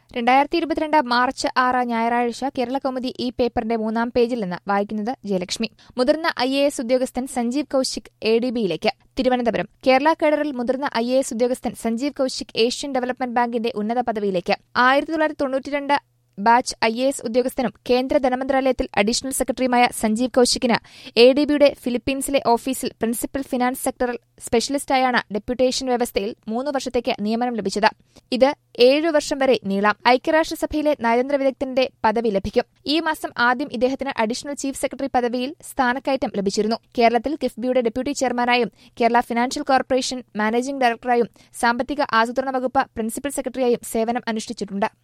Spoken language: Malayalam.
രണ്ടായിരത്തി ഇരുപത്തിരണ്ട് മാർച്ച് ആറ് ഞായറാഴ്ച കേരള കൗമുദി ഈ പേപ്പറിന്റെ മൂന്നാം പേജിൽ നിന്ന് വായിക്കുന്നത് ജയലക്ഷ്മി മുതിർന്ന ഐ എ എസ് ഉദ്യോഗസ്ഥൻ സഞ്ജീവ് കൌശിക് എ ഡി ബിയിലേക്ക് തിരുവനന്തപുരം കേരള കേഡറിൽ മുതിർന്ന ഐ എ എസ് ഉദ്യോഗസ്ഥൻ സഞ്ജീവ് കൌശിക് ഏഷ്യൻ ഡെവലപ്മെന്റ് ബാങ്കിന്റെ ഉന്നത പദവിയിലേക്ക് ആയിരത്തി തൊള്ളായിരത്തി തൊണ്ണൂറ്റിരണ്ട് ബാച്ച് ഐ എ എസ് ഉദ്യോഗസ്ഥനും കേന്ദ്ര ധനമന്ത്രാലയത്തിൽ അഡീഷണൽ സെക്രട്ടറിയുമായ സഞ്ജീവ് കൌശിക്കിന് എ ഡി ബിയുടെ ഫിലിപ്പീൻസിലെ ഓഫീസിൽ പ്രിൻസിപ്പൽ ഫിനാൻസ് സെക്ടറൽ സ്പെഷ്യലിസ്റ്റായാണ് ഡെപ്യൂട്ടേഷൻ വ്യവസ്ഥയിൽ മൂന്ന് വർഷത്തേക്ക് നിയമനം ലഭിച്ചത് ഇത് ഏഴു വർഷം വരെ നീളാം ഐക്യരാഷ്ട്രസഭയിലെ നയതന്ത്ര വിദഗ്ധന്റെ പദവി ലഭിക്കും ഈ മാസം ആദ്യം ഇദ്ദേഹത്തിന് അഡീഷണൽ ചീഫ് സെക്രട്ടറി പദവിയിൽ സ്ഥാനക്കയറ്റം ലഭിച്ചിരുന്നു കേരളത്തിൽ കിഫ്ബിയുടെ ഡെപ്യൂട്ടി ചെയർമാനായും കേരള ഫിനാൻഷ്യൽ കോർപ്പറേഷൻ മാനേജിംഗ് ഡയറക്ടറായും സാമ്പത്തിക ആസൂത്രണ വകുപ്പ് പ്രിൻസിപ്പൽ സെക്രട്ടറിയായും സേവനം അനുഷ്ഠിച്ചിട്ടുണ്ട്